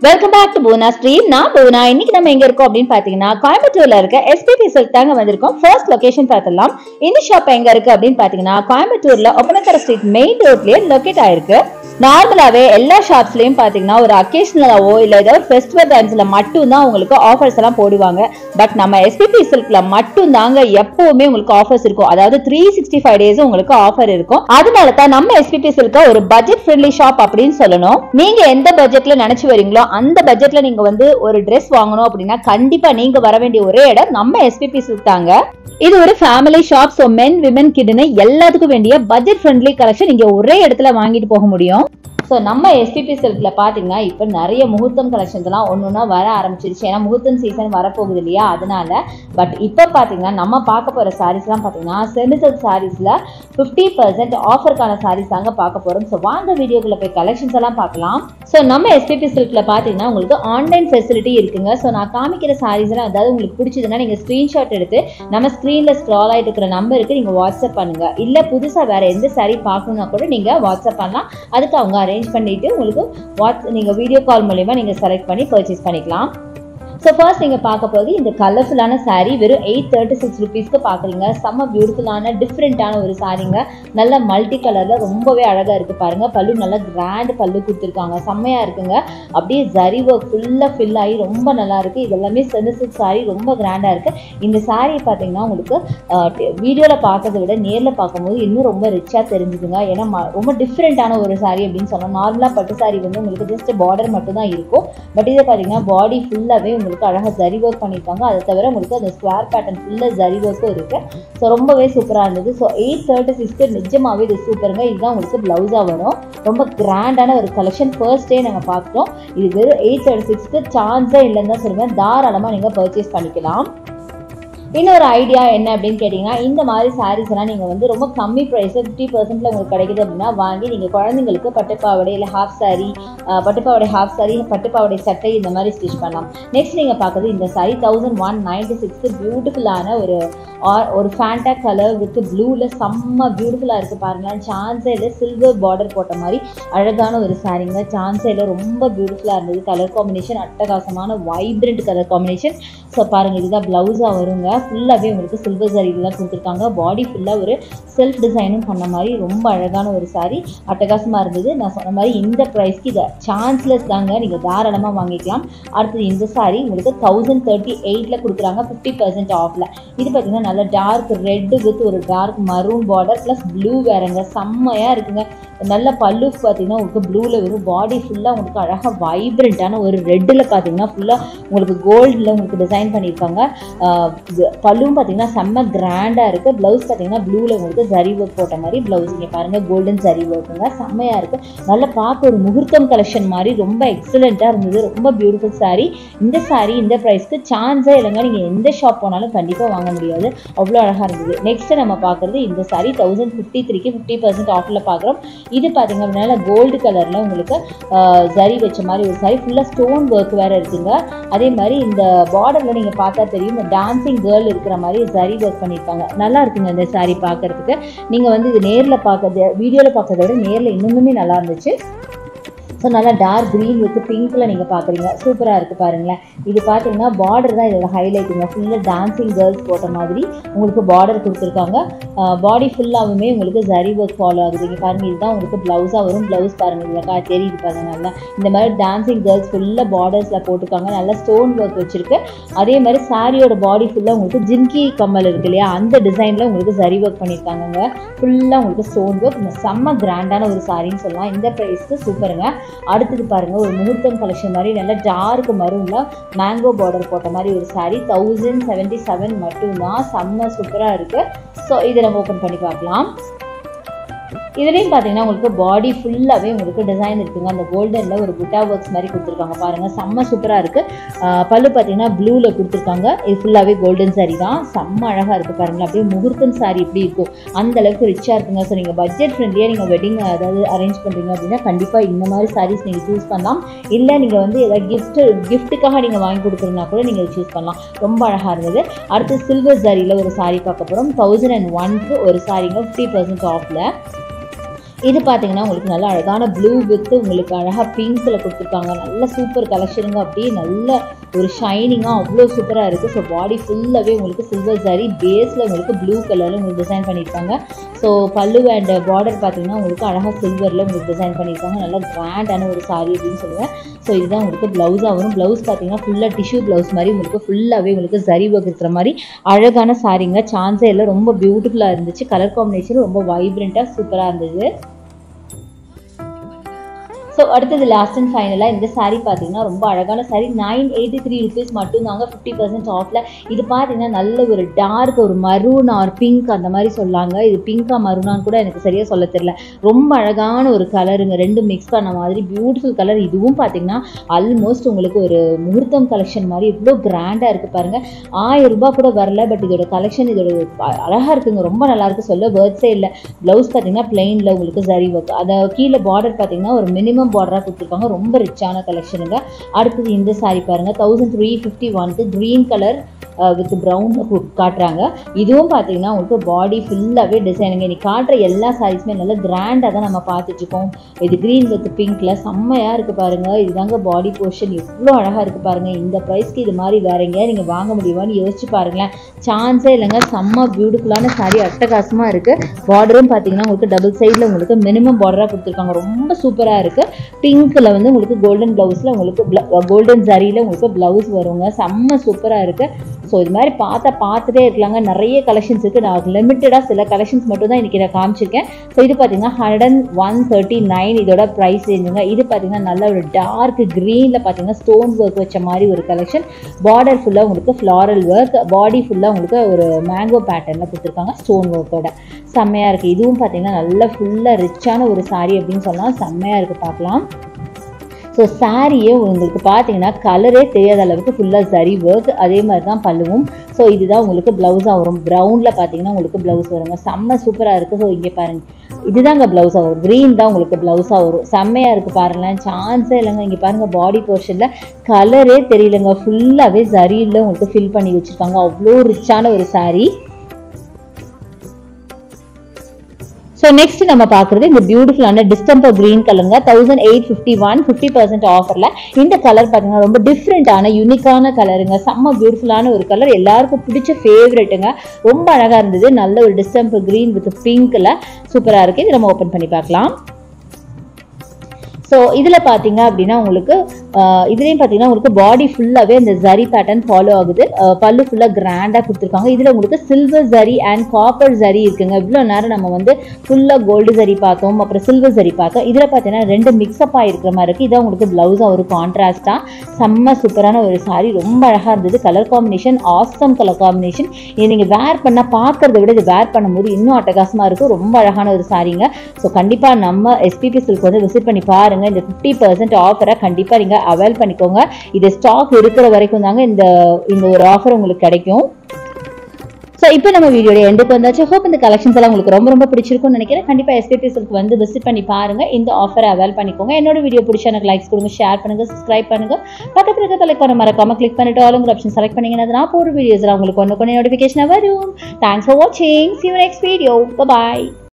welcome back to Poona stream நான் பூனா இன்னைக்கு நம்ம எங்க இருக்கோம் அப்படின்னு பாத்தீங்கன்னா கோயம்புத்தூர்ல இருக்க எஸ்பிபி சில்க் தாங்க வந்திருக்கோம் ஃபர்ஸ்ட் லொகேஷன் பார்த்தலாம் இந்த ஷாப் எங்க இருக்கு அப்படின்னு பாத்தீங்கன்னா கோயம்புத்தூர்ல ஒப்பனக்கர ஸ்ட்ரீட் மெயின் ரோட்லயே லொக்கேட் ஆயிருக்கு நார்மலாவே எல்லா ஷாப்ஸ்லயும் பாத்தீங்கன்னா ஒரு அக்கேஷனலாவோ இல்ல ஏதோ ஒரு ஃபெஸ்டிவல் டைம்ஸ்ல மட்டும் தான் உங்களுக்கு ஆஃபர்ஸ் எல்லாம் போடுவாங்க பட் நம்ம எஸ்பிபி சில்க்ல மட்டும் தாங்க எப்பவுமே உங்களுக்கு ஆஃபர்ஸ் இருக்கும் அதாவது த்ரீ சிக்ஸ்டி ஃபைவ் டேஸ் உங்களுக்கு ஆஃபர் இருக்கும் அதனால தான் நம்ம எஸ்பிபி சில்க ஒரு பட்ஜெட் ஃப்ரெண்ட்லி ஷாப் அப்படின்னு சொல்லணும் நீங்க எந்த பட்ஜெட்ல நினைச்சு வரீங்களோ அந்த பட்ஜெட்ல நீங்க வந்து ஒரு Dress வாங்கணும் அப்படின்னா கண்டிப்பா நீங்க வர வேண்டிய ஒரே இடம் நம்ம எஸ்பிபி சில்க் தாங்க இது ஒரு family shop so men women கிட்னு எல்லாத்துக்கும் வேண்டிய பட்ஜெட் ஃப்ரெண்ட்லி கலெக்ஷன் இங்க ஒரே இடத்துல வாங்கிட்டு போக முடியும் ஸோ நம்ம எஸ்பிபி சில்க்ல பாத்தீங்கன்னா இப்போ நிறைய முகூர்த்தம் கலெக்ஷன்ஸ் எல்லாம் ஒன்று ஒன்றா வர ஆரம்பிச்சிருச்சு ஏன்னா முகூர்த்தம் சீசன் வரப்போகுது இல்லையா அதனால பட் இப்போ பார்த்தீங்கன்னா நம்ம பார்க்க போகிற சாரீஸ்லாம் பார்த்தீங்கன்னா செமி சில்க் சாரீஸில் ஃபிஃப்டி பர்சன்ட் ஆஃபருக்கான சாரீஸ் தாங்க பார்க்க போகிறோம் ஸோ வாங்க வீடியோக்குள்ள போய் கலெக்ஷன்ஸ் எல்லாம் பார்க்கலாம் ஸோ நம்ம எஸ்பிபி சில்க்ல பார்த்தீங்கன்னா உங்களுக்கு ஆன்லைன் ஃபெசிலிட்டி இருக்குங்க ஸோ நான் காமிக்கிற சாரீஸ் எல்லாம் அதாவது உங்களுக்கு பிடிச்சதுன்னா நீங்கள் ஸ்க்ரீன்ஷாட் எடுத்து நம்ம ஸ்க்ரீனில் ஸ்க்ரால் ஆகிட்டு இருக்கிற நம்பருக்கு நீங்கள் வாட்ஸ்அப் பண்ணுங்க இல்லை புதுசாக வேற எந்த சாரீ பார்க்கணும்னா கூட நீங்கள் வாட்ஸ்அப் பண்ணலாம் அதுக்கு அவங்க அரேஞ்ச் பண்ணிட்டு உங்களுக்கு வாட்ஸ் நீங்கள் வீடியோ கால் மூலிமா நீங்கள் செலக்ட் பண்ணி பர்ச்சேஸ் பண்ணிக்கலாம் ஸோ ஃபர்ஸ்ட் நீங்கள் பார்க்க போகிறது இந்த கலர்ஃபுல்லான saree வெறும் எயிட் தேர்ட்டி சிக்ஸ் ருபீஸ்க்கு பார்க்குறீங்க செம்ம பியூட்டிஃபுல்லான டிஃப்ரெண்ட்டான ஒரு சாரீங்க நல்ல மல்டி கலரில் ரொம்பவே அழகாக இருக்குது பாருங்கள் பல்லு நல்லா கிராண்ட் பல்லு கொடுத்துருக்காங்க செம்மையாக இருக்குங்க அப்படியே ஜரி ஒர்க் ஃபுல்லாக ஃபில் ஆகி ரொம்ப நல்லா இருக்குது இது எல்லாமே செமி சில்க் saree ரொம்ப கிராண்டாக இருக்குது இந்த saree பார்த்தீங்கன்னா உங்களுக்கு வீடியோவில் பார்க்கறத விட நேரில் பார்க்கும்போது இன்னும் ரொம்ப ரிச்சாக தெரிஞ்சுதுங்க ஏன்னா ம- ரொம்ப டிஃப்ரெண்ட்டான ஒரு saree அப்படின்னு சொல்லலாம் நார்மலாக பட்டு saree வந்து உங்களுக்கு ஜஸ்ட் பார்டர் மட்டும் தான் இருக்கும் பட் இதை பார்த்தீங்கன்னா பாடி ஃபுல்லாகவே உங்களுக்கு அழகாக ஜரி ஒர்க் பண்ணியிருக்காங்க அதை தவிர உங்களுக்கு அந்த ஸ்கொயர் பேட்டர்ன் ஃபுல்லாக ஜரி ஒர்க்கும் இருக்குது ஸோ ரொம்பவே சூப்பராக இருந்தது ஸோ எயிட் தேர்ட்டி சிக்ஸ்க்கு நிஜமாவே இது சூப்பருங்க இதுதான் உங்களுக்கு ப்ளவுஸாக வரும் ரொம்ப கிராண்டான ஒரு கலெக்ஷன் ஃபர்ஸ்ட் டே நாங்கள் பார்க்குறோம் இது வெறும் எயிட் தேர்ட்டி சிக்ஸ்க்கு சான்ஸே இல்லைன்னு தான் சொல்லுவேன் தாராளமாக நீங்கள் பர்ச்சேஸ் பண்ணிக்கலாம் இன்னொரு ஐடியா என்ன அப்படின்னு கேட்டிங்கன்னா இந்த மாதிரி sarees எல்லாம் நீங்கள் வந்து ரொம்ப கம்மி ப்ரைஸ் ஃபிஃப்டி பர்சன்ட்ல உங்களுக்கு கிடைக்குது அப்படின்னா வாங்கி நீங்கள் குழந்தைங்களுக்கு பட்டுப்பாவடை இல்லை ஹாஃப் saree அஹ், பட்டுப்பாவடை ஹாஃப் saree பட்டுப்பாவடை சட்டை இந்த மாதிரி ஸ்டிச் பண்ணலாம் நெக்ஸ்ட் நீங்கள் பார்க்குறது இந்த saree தௌசண்ட் ஒன் நைன்டி சிக்ஸ்க்கு பியூட்டிஃபுல்லான ஒரு ஆர் ஒரு ஃபேண்டா கலர் வித் ப்ளூவில் செம்ம பியூட்டிஃபுல்லாக இருக்குது பாருங்களேன் சான்ஸே இல்லை சில்வர் பார்டர் போட்ட மாதிரி அழகான ஒரு சாரீங்க சான்ஸே இல்லை ரொம்ப பியூட்டிஃபுல்லாக இருந்தது கலர் காம்பினேஷன் அட்டகாசமான வைப்ரண்ட் கலர் காம்பினேஷன் ஸோ பாருங்கள் இதுதான் ப்ளவுஸாக வருங்க ஃபுல்லாகவே உங்களுக்கு சில்வர் சாரியில் தான் கொடுத்துருக்காங்க பாடி ஃபுல்லாக ஒரு செல்ஃப் டிசைனும் பண்ண மாதிரி ரொம்ப அழகான ஒரு saree அட்டகாசமாக இருந்தது நான் சொன்ன மாதிரி இந்த ப்ரைஸ்க்கு இதை சான்ஸ்லெஸ் தாங்க நீங்கள் தாராளமாக வாங்கிக்கலாம் அடுத்தது இந்த saree உங்களுக்கு தௌசண்ட் தேர்ட்டி எயிட்டில் கொடுக்குறாங்க ஃபிஃப்டி பர்சன்ட் ஆஃபில் இது பார்த்தீங்கன்னா நல்ல டார்க் ரெட்டு வித் ஒரு dark maroon border plus blue வேறங்க செம்மையாக இருக்குங்க நல்ல பல்லு பார்த்தீங்கன்னா உங்களுக்கு ப்ளூவில் வரும் பாடி ஃபுல்லாக உங்களுக்கு அழகாக வைப்ரண்ட்டான ஒரு ரெட்டில் பார்த்தீங்கன்னா ஃபுல்லாக உங்களுக்கு கோல்டில் உங்களுக்கு டிசைன் பண்ணியிருக்காங்க ஆஹ் இது பல்லுவும் பார்த்தீங்கன்னா செம்ம கிராண்டாக இருக்குது ப்ளவுஸ் பார்த்தீங்கன்னா ப்ளூவில் உங்களுக்கு ஜரி ஒர்க் போட்ட மாதிரி ப்ளவுஸ் இங்கே பாருங்கள் கோல்டன் ஜரி ஒர்க்குங்க செம்மையாக இருக்குது நல்லா பார்க்க ஒரு முகூர்த்தம் கலெக்ஷன் மாதிரி ரொம்ப எக்ஸலண்ட்டாக இருந்தது ரொம்ப பியூட்டிஃபுல் saree இந்த saree இந்த ப்ரைஸ்க்கு சான்ஸே இல்லைங்க நீங்கள் எந்த ஷாப் போனாலும் கண்டிப்பாக வாங்க முடியாது அவ்வளோ அழகாக இருந்தது நெக்ஸ்ட்டு நம்ம பார்க்குறது இந்த saree தௌசண்ட் ஃபிஃப்டி த்ரீக்கு ஃபிஃப்டி பர்சன்ட் ஆஃபரில் பார்க்குறோம் இது பார்த்தீங்க அப்படின்னா கோல்டு கலரில் உங்களுக்கு ஆஹ், ஜரி வச்ச மாதிரி ஒரு saree ஃபுல்லாக ஸ்டோன் ஒர்க் வேறு இருக்குங்க அதே மாதிரி இந்த பார்டரில் நீங்கள் பார்த்தா தெரியும் இந்த டான்சிங் கேர்ள் இருக்கிற மாதிரி ஜரி ஒர்க் பண்ணியிருக்காங்க நல்லா இருக்குங்க இந்த saree பார்க்கறதுக்கு நீங்கள் வந்து இது நேரில் பார்க்கறது வீடியோவில் பார்க்கறத விட நேரில் இன்னுமே நல்லா இருந்துச்சு ஸோ நல்லா டார்க் க்ரீன் வித் பிங்க்கில் நீங்கள் பார்க்குறீங்க சூப்பராக இருக்குது பாருங்களேன் இது பார்த்தீங்கன்னா பார்டர் தான் இதோட ஹைலைட்டுங்க ஃபுல்லாக டான்சிங் கேர்ள்ஸ் போட்ட மாதிரி உங்களுக்கு பார்டர் கொடுத்துருக்காங்க பாடி ஃபுல்லாகவுமே உங்களுக்கு ஜரி ஒர்க் ஃபாலோ ஆகுது இங்கே பாருங்கள் இதுதான் உங்களுக்கு ப்ளவுஸாக வரும் ப்ளவுஸ் பாருங்கள் இதில் கா தெரியுது பாருங்க நல்லா இந்த மாதிரி டான்சிங் கேர்ள்ஸ் ஃபுல்லாக பார்டர்ஸில் போட்டிருக்காங்க நல்லா ஸ்டோன் ஒர்க் வச்சுருக்கு அதே மாதிரி சாரியோட பாடி ஃபுல்லாக உங்களுக்கு ஜிம்கி கம்மல் இருக்கு இல்லையா அந்த டிசைனில் உங்களுக்கு ஜரி ஒர்க் பண்ணியிருக்காங்கங்க ஃபுல்லாக உங்களுக்கு ஸ்டோன் ஒர்க் செம்ம கிராண்டான ஒரு சாரின்னு சொல்லலாம் இந்த ப்ரைஸ்க்கு சூப்பருங்க அடுத்தது பாருங்க ஒரு முகூர்த்தம் கலெக்ஷன் மாதிரி நல்ல டார்க் மரூன்ல மேங்கோ பார்டர் போட்ட மாதிரி ஒரு saree தௌசண்ட் செவன்ட்டி செவன் மட்டும்தான் செம்ம சூப்பராக இருக்கு ஸோ இதை நம்ம ஓப்பன் பண்ணி பார்க்கலாம் இதுலேயும் பார்த்தீங்கன்னா உங்களுக்கு பாடி ஃபுல்லாகவே உங்களுக்கு டிசைன் இருக்குங்க அந்த கோல்டனில் ஒரு புட்டா ஒர்க்ஸ் மாதிரி கொடுத்துருக்காங்க பாருங்கள் செம்ம சூப்பராக இருக்குது பல்லு பார்த்தீங்கன்னா ப்ளூவில் கொடுத்துருக்காங்க இது ஃபுல்லாகவே கோல்டன் saree தான் செம்ம அழகாக இருக்குது பாருங்களேன் அப்படியே முகூர்த்தம் saree எப்படி இருக்கும் அந்த அளவுக்கு ரிச்சாக இருக்குங்க ஸோ நீங்கள் பட்ஜெட் ஃப்ரெண்ட்லியாக நீங்கள் வெட்டிங் அதாவது அரேஞ்ச் பண்ணுறீங்க அப்படின்னா கண்டிப்பாக இந்த மாதிரி சாரீஸ் நீங்கள் சூஸ் பண்ணலாம் இல்லை நீங்கள் வந்து ஏதாவது gift கிஃப்ட்டுக்காக நீங்கள் வாங்கி கொடுக்குறதுனா கூட நீங்கள் சூஸ் பண்ணலாம் ரொம்ப அழகாக இருந்தது அடுத்து சில்வர் சாரியில் ஒரு saree பார்க்க போகிறோம் தௌசண்ட் அண்ட் ஒன்க்கு ஒரு சாரீங்க ஃபிஃப்டி பர்சன்ட் ஆஃபில் இது பார்த்தீங்கன்னா உங்களுக்கு நல்ல அழகான ப்ளூ வித் உங்களுக்கு அழகாக பிங்க்கில் கொடுத்துருக்காங்க நல்ல சூப்பர் கலெக்ஷனுங்க அப்படியே நல்ல ஒரு ஷைனிங்காக அவ்வளோ சூப்பராக இருக்குது ஸோ பாடி ஃபுல்லாகவே உங்களுக்கு சில்வர் சாரி பேஸில் உங்களுக்கு ப்ளூ கலரில் உங்களுக்கு டிசைன் பண்ணியிருக்காங்க ஸோ பல்லு அண்ட் பார்டர் பார்த்தீங்கன்னா உங்களுக்கு அழகாக சில்வரில் உங்களுக்கு டிசைன் பண்ணியிருக்காங்க நல்லா கிராண்டான ஒரு சாரி அப்படின்னு சொல்லுவேன் ஸோ இதுதான் உங்களுக்கு ப்ளவுஸாக வரும் ப்ளவுஸ் பார்த்தீங்கன்னா ஃபுல்லாக டிஷ்யூ ப்ளவுஸ் மாதிரி உங்களுக்கு ஃபுல்லாகவே உங்களுக்கு சரி ஒர்க் இருக்கிற மாதிரி அழகான சாரீங்க சான்ஸே இல்லை ரொம்ப பியூட்டிஃபுல்லாக இருந்துச்சு கலர் காம்பினேஷன் ரொம்ப வைப்ரண்ட்டாக சூப்பராக இருந்தது ஸோ அடுத்தது லாஸ்ட் அண்ட் ஃபைனலாக இந்த saree பார்த்தீங்கன்னா ரொம்ப அழகான saree nine eighty three rupees மட்டும் தாங்க ஃபிஃப்டி பர்சன்ட் ஆஃபில் இது பார்த்தீங்கன்னா நல்ல ஒரு டார்க் ஒரு மரூன் ஆர் பிங்க் அந்த மாதிரி சொல்லாங்க இது பிங்காக மரூனான்னு கூட எனக்கு சரியாக சொல்ல தெரியல ரொம்ப அழகான ஒரு கலருங்க ரெண்டும் மிக்ஸ் பண்ண மாதிரி பியூட்டிஃபுல் கலர் இதுவும் பார்த்தீங்கன்னா ஆல்மோஸ்ட் உங்களுக்கு ஒரு முகூர்த்தம் கலெக்ஷன் மாதிரி இவ்வளோ கிராண்டாக இருக்குது பாருங்கள் ஆயிரம் ரூபாய் கூட வரல பட் இதோட கலெக்ஷன் இதோட அழகாக இருக்குங்க ரொம்ப நல்லா இருக்கு சொல்ல வேர்ட்ஸே இல்லை ப்ளவுஸ் பார்த்தீங்கன்னா பிளெயினில் உங்களுக்கு சரி ஒர்க் அதை கீழே பார்டர் பார்த்தீங்கன்னா ஒரு மினிமம் பார்டராக கொடுத்துருக்காங்க ரொம்ப ரிச்சான கலெக்ஷனுங்க அடுத்தது இந்த saree பாருங்க தௌசண்ட் த்ரீ ஃபிஃப்டி ஒன்க்கு க்ரீன் கலர் வித் ப்ரௌன் காட்டுறாங்க இதுவும் பார்த்தீங்கன்னா உங்களுக்கு பாடி ஃபுல்லாகவே டிசைனுங்க இன்னைக்கு காட்டுற எல்லா சாரீஸுமே நல்லா கிராண்டாக தான் நம்ம பார்த்துட்ருக்கோம் இது க்ரீன் வித் பிங்க்கில் செம்மையாக இருக்குது பாருங்கள் இதுதாங்க பாடி போர்ஷன் எவ்வளோ அழகாக இருக்குது பாருங்கள் இந்த ப்ரைஸ்க்கு இது மாதிரி வேற எங்கேயா நீங்கள் வாங்க முடியுமான்னு யோசிச்சு பாருங்களேன் சான்ஸே இல்லைங்க செம்ம பியூட்டிஃபுல்லான saree அட்டகாசமாக இருக்குது பார்டரும் பார்த்தீங்கன்னா உங்களுக்கு டபுள் சைடில் உங்களுக்கு மினிமம் பார்டராக கொடுத்துருக்காங்க ரொம்ப சூப்பராக இருக்குது பிங்க்கில் வந்து உங்களுக்கு கோல்டன் ப்ளவுஸில் உங்களுக்கு கோல்டன் ஜரியில் உங்களுக்கு ப்ளவுஸ் வருங்க செம்ம சூப்பராக இருக்குது ஸோ இது மாதிரி பார்த்தா பார்த்துட்டே இருக்கலாங்க நிறைய கலெக்ஷன்ஸ் இருக்குது நான் லிமிட்டடாக சில கலெக்ஷன்ஸ் மட்டும் தான் இன்றைக்கி நான் காமிச்சிருக்கேன் ஸோ இது பார்த்தீங்கன்னா hundred and one thirty nine இதோட ப்ரைஸ் ரேஞ்சுங்க இது பார்த்தீங்கன்னா நல்ல ஒரு டார்க் க்ரீனில் பார்த்தீங்கன்னா ஸ்டோன் ஒர்க் வச்ச மாதிரி ஒரு கலெக்ஷன் பார்டர் ஃபுல்லாக உங்களுக்கு ஃப்ளாரல் ஒர்க் பாடி ஃபுல்லாக உங்களுக்கு ஒரு மேங்கோ பேட்டர்னில் கொடுத்துருக்காங்க ஸ்டோன் ஒர்க்கோட செம்மையாக இருக்குது இதுவும் பார்த்தீங்கன்னா நல்ல ஃபுல்லாக ரிச்சான ஒரு saree அப்படின்னு சொல்லலாம் செம்மையாக இருக்குது பார்க்கலாம் ஸோ சாரியே உங்களுக்கு பார்த்தீங்கன்னா கலரே தெரியாத அளவுக்கு ஃபுல்லாக சரி ஒர்க் அதே மாதிரி தான் பல்லுவும் ஸோ இதுதான் உங்களுக்கு ப்ளவுஸாக வரும் ப்ரௌனில் பார்த்தீங்கன்னா உங்களுக்கு ப்ளவுஸ் வருங்க செம்ம சூப்பராக இருக்குது ஸோ இங்கே பாருங்கள் இதுதாங்க ப்ளவுஸாக வரும் க்ரீன் தான் உங்களுக்கு ப்ளவுஸாக வரும் செம்மையாக இருக்குது பாருங்களேன் சான்ஸே இல்லைங்க இங்கே பாருங்கள் பாடி போர்ஷனில் கலரே தெரியலங்க ஃபுல்லாகவே சரியில் உங்களுக்கு ஃபில் பண்ணி வச்சுருக்காங்க அவ்வளோ ரிச்சான ஒரு saree ஸோ நெக்ஸ்ட் நம்ம பார்க்குறது இந்த பியூட்டிஃபுல்லான டிஸ்டம்பர் கிரீன் கலருங்க thousand eight fifty one fifty percent ஆஃபரில் இந்த கலர் பார்த்தீங்கன்னா ரொம்ப டிஃப்ரெண்ட்டான யூனிக்கான கலருங்க செம்ம பியூட்டிஃபுல்லான ஒரு கலர் எல்லாருக்கும் பிடிச்ச ஃபேவரெட்டுங்க ரொம்ப அழகாக இருந்தது நல்ல ஒரு டிஸ்டம்பர் கிரீன் வித் பிங்க்கில் சூப்பராக இருக்குது இது நம்ம ஓப்பன் பண்ணி பார்க்கலாம் ஸோ இதில் பார்த்தீங்க அப்படின்னா உங்களுக்கு ஆஹ் இதுலேயும் பார்த்தீங்கன்னா உங்களுக்கு பாடி ஃபுல்லாகவே இந்த ஜரி பேட்டர்ன் ஃபாலோ ஆகுது ஆஹ் பல்லு ஃபுல்லாக கிராண்டாக கொடுத்துருக்காங்க இதில் உங்களுக்கு silver zari and copper zari இருக்குங்க இவ்வளோ நேரம் நம்ம வந்து ஃபுல்லாக கோல்டு ஜரி பார்த்தோம் அப்புறம் சில்வர் ஜரி பார்த்தோம் இதில் பார்த்தீங்கன்னா ரெண்டு மிக்ஸ்அப் ஆகிருக்கிற மாதிரி இருக்குது இதான் உங்களுக்கு ப்ளவுஸாக ஒரு கான்ட்ராஸ்ட்டாக செம்ம சூப்பரான ஒரு saree ரொம்ப அழகாக இருந்தது colour combination awesome colour combination இது நீங்கள் வேர் பண்ணால் பார்க்கறத விட இது வேர் பண்ணும்போது இன்னும் அட்டகாசமாக இருக்கும் ரொம்ப அழகான ஒரு சாரீங்க ஸோ கண்டிப்பாக நம்ம எஸ்பிபி சில்க் வந்து விசிட் பண்ணி பாருங்க இந்த ஃபிஃப்டி பர்சன்ட் ஆஃபரை கண்டிப்பாக நீங்கள் அவைல் பண்ணிக்கோங்க இது ஸ்டாக் இருக்கிற வரைக்கும் தாங்க இந்த இந்த ஒரு ஆஃபர் உங்களுக்கு கிடைக்கும் ஸோ இப்போ நம்ம வீடியோட எண்டுக்கு வந்தாச்சு ஹோப் இந்த கலெக்ஷன்ஸ் எல்லாம் உங்களுக்கு ரொம்ப ரொம்ப பிடிச்சிருக்கும்னு நினைக்கிறேன் கண்டிப்பாக எஸ்பிபி சில்க் வந்து விசிட் பண்ணி பாருங்க இந்த ஆஃபரை அவைல் பண்ணிக்கோங்க என்னோட வீடியோ பிடிச்ச எனக்கு லைக்ஸ் கொடுங்க ஷேர் பண்ணுங்க சப்ஸ்கிரைப் பண்ணுங்க பக்கத்தில் இருக்க தலைக்கான மறக்காம கிளிக் பண்ணிட்டு ஆளுங்கிற ஆப்ஷன் செலக்ட் பண்ணீங்கன்னா நான் போகிற வீடியோஸ் உங்களுக்கு ஒன்று கொண்டு நோட்டிஃபிகேஷன் வரும் தேங்க்ஸ் ஃபார் வாட்சிங் see you next video bye